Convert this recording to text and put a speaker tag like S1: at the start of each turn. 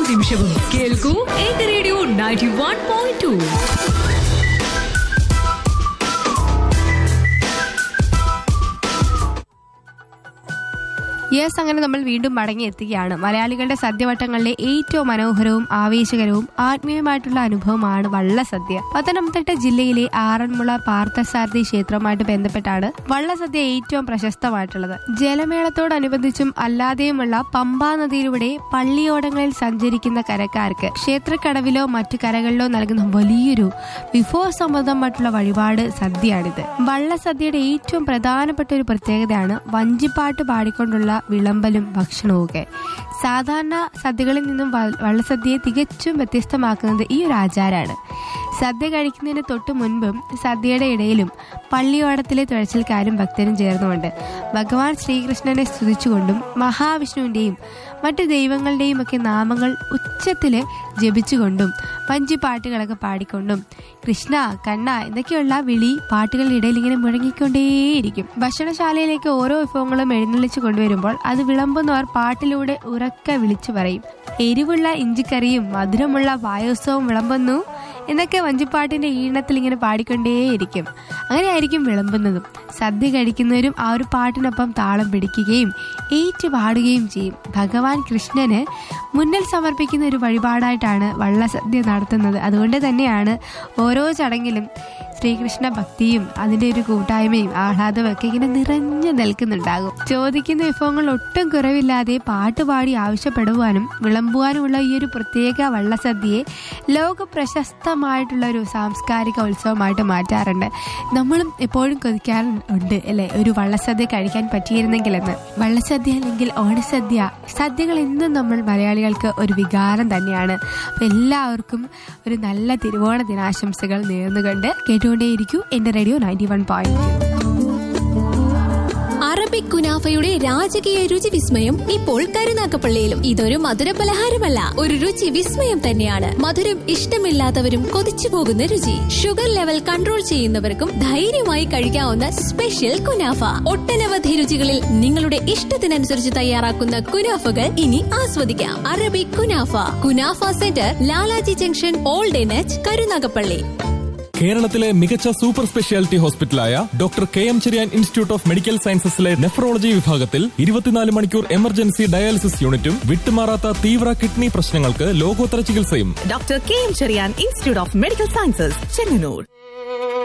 S1: നിമിഷവും കേൾക്കൂ എന്റെ radio ninety one point two
S2: yes അങ്ങനെ നമ്മൾ വീണ്ടും മടങ്ങിയെത്തുകയാണ് മലയാളികളുടെ സദ്യവട്ടങ്ങളിലെ ഏറ്റവും മനോഹരവും ആവേശകരവും ആത്മീയമായിട്ടുള്ള അനുഭവമാണ് വള്ളസദ്യ പത്തനംതിട്ട ജില്ലയിലെ ആറന്മുള പാർത്ഥസാരഥി ക്ഷേത്രവുമായിട്ട് ബന്ധപ്പെട്ടാണ് വള്ളസദ്യ ഏറ്റവും പ്രശസ്തമായിട്ടുള്ളത് ജലമേളത്തോടനുബന്ധിച്ചും അല്ലാതെയുമുള്ള പമ്പാ നദിയിലൂടെ പള്ളിയോടങ്ങളിൽ സഞ്ചരിക്കുന്ന കരക്കാർക്ക് ക്ഷേത്രക്കടവിലോ മറ്റു കരകളിലോ നൽകുന്ന വലിയൊരു വിഭവസമ്മതമായിട്ടുള്ള വഴിപാട് സദ്യയാണിത് വള്ളസദ്യയുടെ ഏറ്റവും പ്രധാനപ്പെട്ട ഒരു പ്രത്യേകതയാണ് വഞ്ചിപ്പാട്ട് പാടിക്കൊണ്ടുള്ള വിളമ്പലും ഭക്ഷണവും ഒക്കെ സാധാരണ സദ്യകളിൽ നിന്നും വ- വള്ളസദ്യയെ തികച്ചും വ്യത്യസ്തമാക്കുന്നത് ഈ ഒരു ആചാരമാണ് സദ്യ കഴിക്കുന്നതിന് തൊട്ടു മുൻപും സദ്യയുടെ ഇടയിലും പള്ളിയോടത്തിലെ തുഴച്ചിൽക്കാരും ഭക്തരും ചേർന്നുകൊണ്ട് ഭഗവാൻ ശ്രീകൃഷ്ണനെ സ്തുതിച്ചുകൊണ്ടും മഹാവിഷ്ണുവിന്റെയും മറ്റു ദൈവങ്ങളുടെയും ഒക്കെ നാമങ്ങൾ ഉച്ചത്തില് ജപിച്ചുകൊണ്ടും വഞ്ചിപ്പാട്ടുകളൊക്കെ പാടിക്കൊണ്ടും കൃഷ്ണ കണ്ണ എന്നൊക്കെയുള്ള വിളി പാട്ടുകളുടെ ഇടയിൽ ഇങ്ങനെ മുഴങ്ങിക്കൊണ്ടേയിരിക്കും ഭക്ഷണശാലയിലേക്ക് ഓരോ വിഭവങ്ങളും എഴുന്നള്ളിച്ചു കൊണ്ടുവരുമ്പോൾ അത് വിളമ്പുന്നവർ പാട്ടിലൂടെ ഉറക്കെ വിളിച്ചു പറയും എരിവുള്ള ഇഞ്ചിക്കറിയും മധുരമുള്ള പായസവും വിളമ്പുന്നു എന്നൊക്കെ വഞ്ചിപ്പാട്ടിന്റെ ഈണത്തിൽ ഇങ്ങനെ പാടിക്കൊണ്ടേയിരിക്കും അങ്ങനെയായിരിക്കും വിളമ്പുന്നതും സദ്യ കഴിക്കുന്നവരും ആ ഒരു പാട്ടിനൊപ്പം താളം പിടിക്കുകയും ഏറ്റു പാടുകയും ചെയ്യും ഭഗവാൻ കൃഷ്ണന് മുന്നിൽ സമർപ്പിക്കുന്ന ഒരു വഴിപാടായിട്ടാണ് വള്ളസദ്യ നടത്തുന്നത് അതുകൊണ്ട് തന്നെയാണ് ഓരോ ചടങ്ങിലും ശ്രീകൃഷ്ണ ഭക്തിയും അതിന്റെ ഒരു കൂട്ടായ്മയും ആഹ്ലാദവും ഒക്കെ ഇങ്ങനെ നിറഞ്ഞു നിൽക്കുന്നുണ്ടാകും ചോദിക്കുന്ന വിഭവങ്ങൾ ഒട്ടും കുറവില്ലാതെ പാട്ടുപാടി ആവശ്യപ്പെടുവാനും വിളമ്പുവാനുമുള്ള ഈ ഒരു പ്രത്യേക വള്ളസദ്യയെ ലോക പ്രശസ്തമായിട്ടുള്ള ഒരു സാംസ്കാരിക ഉത്സവമായിട്ട് മാറ്റാറുണ്ട് നമ്മളും എപ്പോഴും കൊതിക്കാറുണ്ട് അല്ലെ ഒരു വള്ളസദ്യ കഴിക്കാൻ പറ്റിയിരുന്നെങ്കിലെന്ന് വള്ളസദ്യ അല്ലെങ്കിൽ ഓണസദ്യ സദ്യകൾ എന്നും നമ്മൾ മലയാളികൾക്ക് ഒരു വികാരം തന്നെയാണ് അപ്പൊ എല്ലാവർക്കും ഒരു നല്ല തിരുവോണ ദിനാശംസകൾ നേർന്നുകൊണ്ട് കേട്ടുകൊണ്ടേയിരിക്കൂ എന്റെ radio ninety one point
S3: Arabic കുനാഫയുടെ രാജകീയ രുചി വിസ്മയം ഇപ്പോൾ കരുനാക്കപ്പള്ളിയിലും ഇതൊരു മധുര പലഹാരമല്ല ഒരു രുചി വിസ്മയം തന്നെയാണ് മധുരം ഇഷ്ടമില്ലാത്തവരും കൊതിച്ചു പോകുന്ന രുചി ഷുഗർ ലെവൽ കൺട്രോൾ ചെയ്യുന്നവർക്കും ധൈര്യമായി കഴിക്കാവുന്ന സ്പെഷ്യൽ കുനാഫ ഒട്ടനവധി രുചികളിൽ നിങ്ങളുടെ ഇഷ്ടത്തിനനുസരിച്ച് തയ്യാറാക്കുന്ന കുനാഫകൾ ഇനി ആസ്വദിക്കാം Arabic kunafa kunafa centre Lalaji junction old H Karunagappally
S4: കേരളത്തിലെ മികച്ച സൂപ്പർ സ്പെഷ്യാലിറ്റി ഹോസ്പിറ്റലായ doctor K M Cherian institute of medical സയൻസസിലെ നെഫ്രോളജി വിഭാഗത്തിൽ ഇരുപത്തിനാല് മണിക്കൂർ എമർജൻസി ഡയാലിസിസ് യൂണിറ്റും വിട്ടുമാറാത്ത തീവ്ര കിഡ്നി പ്രശ്നങ്ങൾക്ക് ലോകോത്തര ചികിത്സയും
S5: doctor K M Cherian institute of medical sciences Chengannur